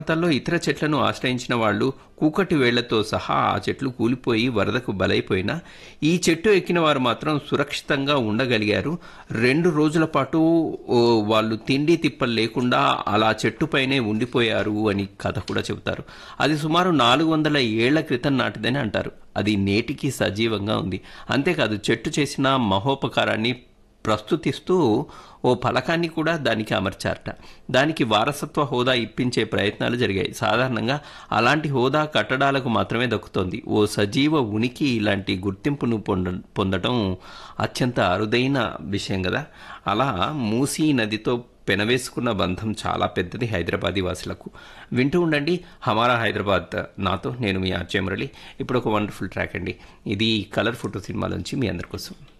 ప్రాంతాల్లో ఇతర చెట్లను ఆశ్రయించిన వాళ్ళు కూకటి వేళ్లతో సహా ఆ చెట్లు కూలిపోయి వరదకు బలైపోయినా ఈ చెట్టు ఎక్కిన వారు మాత్రం సురక్షితంగా ఉండగలిగారు రెండు రోజుల పాటు ఓ, వాళ్ళు తిండి తిప్పలు లేకుండా అలా చెట్టుపైనే ఉండిపోయారు అని కథ కూడా చెబుతారు అది సుమారు నాలుగు వందల ఏళ్ల క్రితం నాటిదని అంటారు అది నేటికి సజీవంగా ఉంది అంతేకాదు చెట్టు చేసిన మహోపకారాన్ని ప్రస్తుతిస్తూ ఓ ఫలకాన్ని కూడా దానికి అమర్చారట దానికి వారసత్వ హోదా ఇప్పించే ప్రయత్నాలు జరిగాయి సాధారణంగా అలాంటి హోదా కట్టడాలకు మాత్రమే దక్కుతోంది ఓ సజీవ ఉనికి ఇలాంటి గుర్తింపును పొంద పొందడం అత్యంత అరుదైన విషయం కదా అలా మూసీ నదితో పెనవేసుకున్న బంధం చాలా పెద్దది హైదరాబాదీ వాసులకు వింటూ ఉండండి హమారా హైదరాబాద్ నాతో నేను మీ ఆర్జే మురళి ఇప్పుడు ఒక వండర్ఫుల్ ట్రాక్ అండి ఇది కలర్ ఫోటో సినిమాలోంచి మీ అందరి కోసం